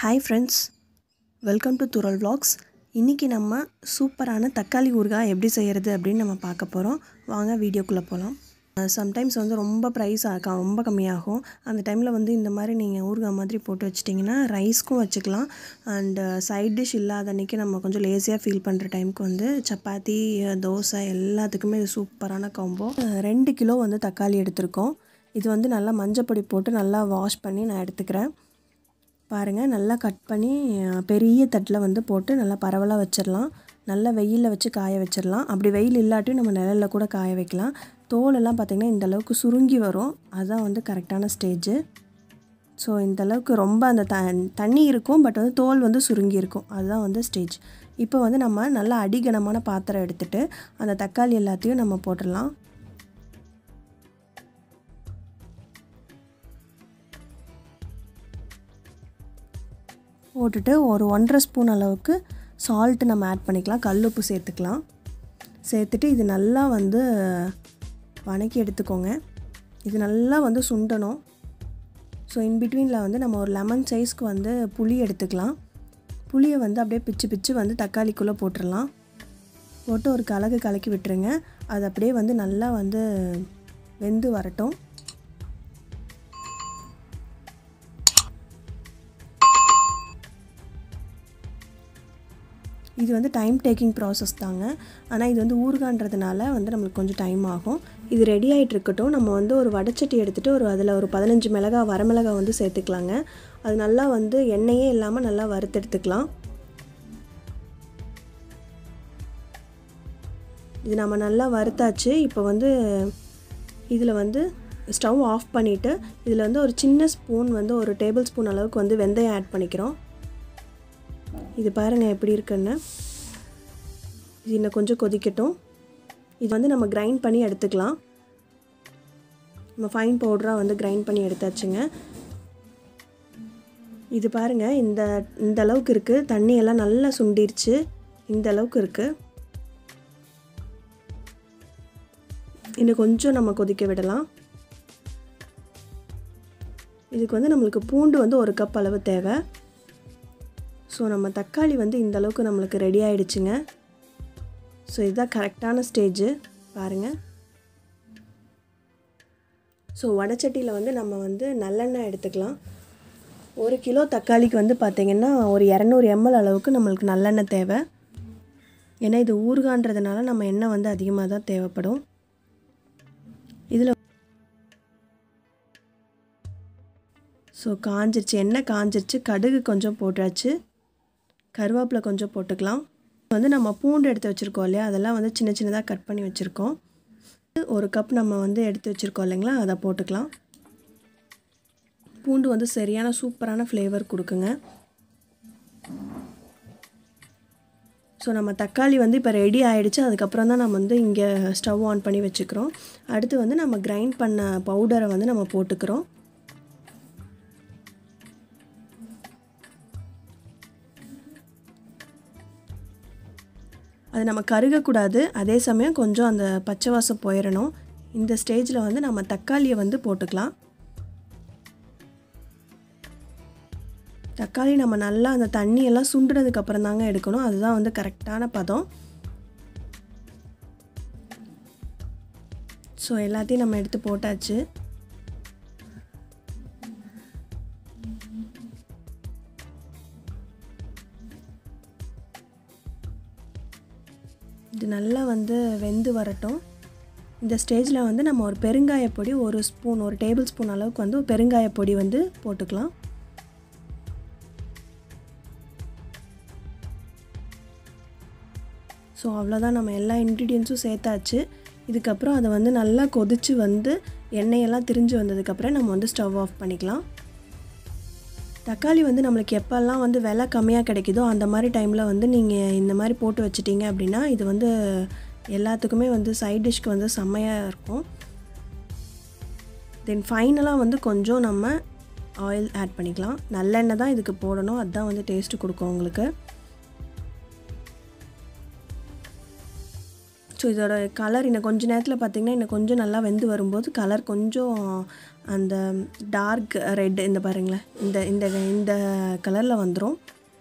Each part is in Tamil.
ஹாய் ஃப்ரெண்ட்ஸ் வெல்கம் டு துரல் vlogs இன்றைக்கி நம்ம சூப்பரான தக்காளி ஊறுகாய் எப்படி செய்கிறது அப்படின்னு நம்ம பார்க்க போகிறோம் வாங்க வீடியோக்குள்ளே போகலாம் சம்டைம்ஸ் வந்து ரொம்ப ப்ரைஸ் ரொம்ப கம்மியாகும் அந்த டைமில் வந்து இந்த மாதிரி நீங்கள் ஊறுகாய் மாதிரி போட்டு வச்சிட்டிங்கன்னா ரைஸ்க்கும் வச்சுக்கலாம் அண்ட் சைட் டிஷ் இல்லாத அன்றைக்கி நம்ம கொஞ்சம் லேசியாக ஃபீல் பண்ணுற டைமுக்கு வந்து சப்பாத்தி தோசை எல்லாத்துக்குமே இது சூப்பரான காம்போ ரெண்டு கிலோ வந்து தக்காளி எடுத்திருக்கோம் இது வந்து நல்லா மஞ்சப்பொடி போட்டு நல்லா வாஷ் பண்ணி நான் எடுத்துக்கிறேன் பாருங்கள் நல்லா கட் பண்ணி அஹ், பெரிய தட்டில் வந்து போட்டு நல்லா பரவலாக வச்சிடலாம் நல்லா வெயிலில் வச்சு காய வச்சிடலாம் அப்படி வெயில் இல்லாட்டியும் நம்ம நிழலில் கூட காய வைக்கலாம் தோலெல்லாம் பார்த்திங்கன்னா இந்த அளவுக்கு சுருங்கி வரும் அதுதான் வந்து கரெக்டான ஸ்டேஜு ஸோ இந்த அளவுக்கு ரொம்ப அந்த த தண்ணி இருக்கும் பட் வந்து தோல் வந்து சுருங்கி இருக்கும் அதுதான் வந்து ஸ்டேஜ் இப்போ வந்து நம்ம நல்லா அடிகனமான பாத்திரம் எடுத்துகிட்டு அந்த தக்காளி எல்லாத்தையும் நம்ம போட்டுடலாம் போட்டுட்டு ஒரு ஒன்றரை ஸ்பூன் அளவுக்கு சால்ட்டு நம்ம ஆட் பண்ணிக்கலாம் கல் உப்பு சேர்த்துக்கலாம் சேர்த்துட்டு இது நல்லா வந்து வணக்கி எடுத்துக்கோங்க இது நல்லா வந்து சுண்டணும் ஸோ இன்பிட்வீனில் வந்து நம்ம ஒரு லெமன் சைஸ்க்கு வந்து புளி எடுத்துக்கலாம் புளியை வந்து அப்படியே பிச்சு பிச்சு வந்து தக்காளிக்குள்ளே போட்டுடலாம் போட்டு ஒரு கலக்கு கலக்கி விட்டுருங்க அது அப்படியே வந்து நல்லா வந்து வெந்து வரட்டும் இது வந்து டைம் டேக்கிங் ப்ராசஸ் தாங்க ஆனால் இது வந்து ஊறுகான்றதுனால வந்து நம்மளுக்கு கொஞ்சம் டைம் ஆகும் இது ரெடி ஆகிட்டு இருக்கட்டும் நம்ம வந்து ஒரு வடச்சட்டி எடுத்துகிட்டு ஒரு அதில் ஒரு பதினஞ்சு மிளகா வரமிளகா வந்து சேர்த்துக்கலாங்க அது நல்லா வந்து எண்ணெயே இல்லாமல் நல்லா வறுத்தெடுத்துக்கலாம் இது நம்ம நல்லா வறுத்தாச்சு இப்போ வந்து இதில் வந்து ஸ்டவ் ஆஃப் பண்ணிவிட்டு இதில் வந்து ஒரு சின்ன ஸ்பூன் வந்து ஒரு டேபிள் ஸ்பூன் அளவுக்கு வந்து வெந்தயம் ஆட் பண்ணிக்கிறோம் இது பாருங்கள் எப்படி இருக்குன்னு இது இன்னும் கொஞ்சம் கொதிக்கட்டும் இது வந்து நம்ம கிரைண்ட் பண்ணி எடுத்துக்கலாம் நம்ம ஃபைன் பவுடராக வந்து கிரைண்ட் பண்ணி எடுத்தாச்சுங்க இது பாருங்கள் இந்த இந்த அளவுக்கு இருக்குது தண்ணி எல்லாம் நல்லா சுண்டிருச்சு இந்த அளவுக்கு இருக்குது இன்னும் கொஞ்சம் நம்ம கொதிக்க விடலாம் இதுக்கு வந்து நம்மளுக்கு பூண்டு வந்து ஒரு கப் அளவு தேவை ஸோ நம்ம தக்காளி வந்து இந்த அளவுக்கு நம்மளுக்கு ரெடி ஆயிடுச்சுங்க ஸோ இதுதான் கரெக்டான ஸ்டேஜு பாருங்கள் ஸோ வடச்சட்டியில் வந்து நம்ம வந்து நல்லெண்ணெய் எடுத்துக்கலாம் ஒரு கிலோ தக்காளிக்கு வந்து பார்த்திங்கன்னா ஒரு இரநூறு எம்எல் அளவுக்கு நம்மளுக்கு நல்லெண்ணெய் தேவை ஏன்னா இது ஊறுகான்றதுனால நம்ம எண்ணெய் வந்து அதிகமாக தான் தேவைப்படும் இதில் ஸோ காஞ்சிருச்சு எண்ணெய் காஞ்சிருச்சு கடுகு கொஞ்சம் போட்டாச்சு கருவேப்பிலை கொஞ்சம் போட்டுக்கலாம் வந்து நம்ம பூண்டு எடுத்து வச்சுருக்கோம் இல்லையா அதெல்லாம் வந்து சின்ன சின்னதாக கட் பண்ணி வச்சுருக்கோம் ஒரு கப் நம்ம வந்து எடுத்து வச்சுருக்கோம் இல்லைங்களா அதை போட்டுக்கலாம் பூண்டு வந்து சரியான சூப்பரான ஃப்ளேவர் கொடுக்குங்க ஸோ நம்ம தக்காளி வந்து இப்போ ரெடி ஆகிடுச்சு அதுக்கப்புறம் தான் நம்ம வந்து இங்கே ஸ்டவ் ஆன் பண்ணி வச்சுக்கிறோம் அடுத்து வந்து நம்ம கிரைண்ட் பண்ண பவுடரை வந்து நம்ம போட்டுக்கிறோம் அது நம்ம கருகக்கூடாது அதே சமயம் கொஞ்சம் அந்த பச்சை வாசம் போயிடணும் இந்த ஸ்டேஜில் வந்து நம்ம தக்காளியை வந்து போட்டுக்கலாம் தக்காளி நம்ம நல்லா அந்த தண்ணியெல்லாம் சுண்டுனதுக்கு அப்புறம் தாங்க எடுக்கணும் அதுதான் வந்து கரெக்டான பதம் ஸோ எல்லாத்தையும் நம்ம எடுத்து போட்டாச்சு இது நல்லா வந்து வெந்து வரட்டும் இந்த ஸ்டேஜில் வந்து நம்ம ஒரு பெருங்காய பொடி ஒரு ஸ்பூன் ஒரு டேபிள் ஸ்பூன் அளவுக்கு வந்து ஒரு பெருங்காய பொடி வந்து போட்டுக்கலாம் ஸோ அவ்வளோதான் நம்ம எல்லா இன்க்ரீடியன்ஸும் சேர்த்தாச்சு இதுக்கப்புறம் அதை வந்து நல்லா கொதித்து வந்து எண்ணெயெல்லாம் திரிஞ்சு வந்ததுக்கப்புறம் நம்ம வந்து ஸ்டவ் ஆஃப் பண்ணிக்கலாம் தக்காளி வந்து நம்மளுக்கு எப்போல்லாம் வந்து விலை கம்மியாக கிடைக்குதோ அந்த மாதிரி டைமில் வந்து நீங்கள் இந்த மாதிரி போட்டு வச்சிட்டிங்க அப்படின்னா இது வந்து எல்லாத்துக்குமே வந்து சைட் டிஷ்க்கு வந்து செம்மையாக இருக்கும் தென் ஃபைனலாக வந்து கொஞ்சம் நம்ம ஆயில் ஆட் பண்ணிக்கலாம் நல்லெண்ணெய் தான் இதுக்கு போடணும் அதுதான் வந்து டேஸ்ட்டு கொடுக்கும் உங்களுக்கு ஸோ இதோட கலர் இன்னும் கொஞ்ச நேரத்தில் பார்த்திங்கன்னா இன்னும் கொஞ்சம் நல்லா வெந்து வரும்போது கலர் கொஞ்சம் அந்த டார்க் ரெட் இந்த பாருங்களேன் இந்த இந்த இந்த கலரில் வந்துடும்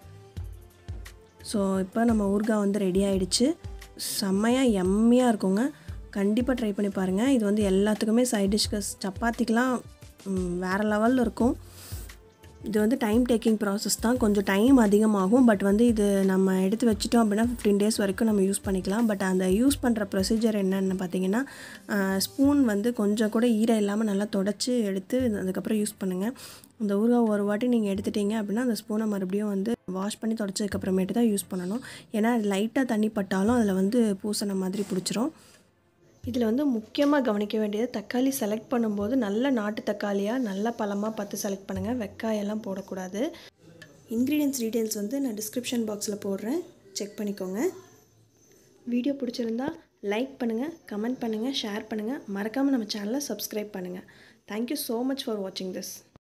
ஸோ இப்போ நம்ம ஊறுகாய் வந்து ரெடி ஆகிடுச்சு செம்மையாக எம்மியாக இருக்குங்க கண்டிப்பாக ட்ரை பண்ணி பாருங்கள் இது வந்து எல்லாத்துக்குமே சைட் டிஷ்க்கு சப்பாத்திக்கெலாம் வேறு லெவலில் இருக்கும் இது வந்து டைம் டேக்கிங் ப்ராசஸ் தான் கொஞ்சம் டைம் அதிகமாகும் பட் வந்து இது நம்ம எடுத்து வச்சிட்டோம் அப்படின்னா ஃபிஃப்டீன் டேஸ் வரைக்கும் நம்ம யூஸ் பண்ணிக்கலாம் பட் அந்த யூஸ் பண்ணுற ப்ரொசீஜர் என்னென்னு பார்த்தீங்கன்னா ஸ்பூன் வந்து கொஞ்சம் கூட ஈரம் இல்லாமல் நல்லா தொடச்சி எடுத்து அதுக்கப்புறம் யூஸ் பண்ணுங்கள் அந்த ஊறுகாய் ஒரு வாட்டி நீங்கள் எடுத்துட்டீங்க அப்படின்னா அந்த ஸ்பூனை மறுபடியும் வந்து வாஷ் பண்ணி தொடச்சதுக்கப்புறமேட்டு தான் யூஸ் பண்ணணும் ஏன்னா லைட்டாக தண்ணி பட்டாலும் அதில் வந்து பூசண மாதிரி பிடிச்சிரும் இதில் வந்து முக்கியமாக கவனிக்க வேண்டியது தக்காளி செலக்ட் பண்ணும்போது நல்ல நாட்டு தக்காளியாக நல்ல பழமாக பார்த்து செலக்ட் பண்ணுங்கள் வெக்காயெல்லாம் போடக்கூடாது இன்க்ரீடியன்ஸ் டீட்டெயில்ஸ் வந்து நான் டிஸ்கிரிப்ஷன் பாக்ஸில் போடுறேன் செக் பண்ணிக்கோங்க வீடியோ பிடிச்சிருந்தா லைக் பண்ணுங்கள் கமெண்ட் பண்ணுங்கள் ஷேர் பண்ணுங்கள் மறக்காமல் நம்ம சேனலை சப்ஸ்கிரைப் பண்ணுங்கள் தேங்க்யூ ஸோ மச் ஃபார் வாட்சிங் திஸ்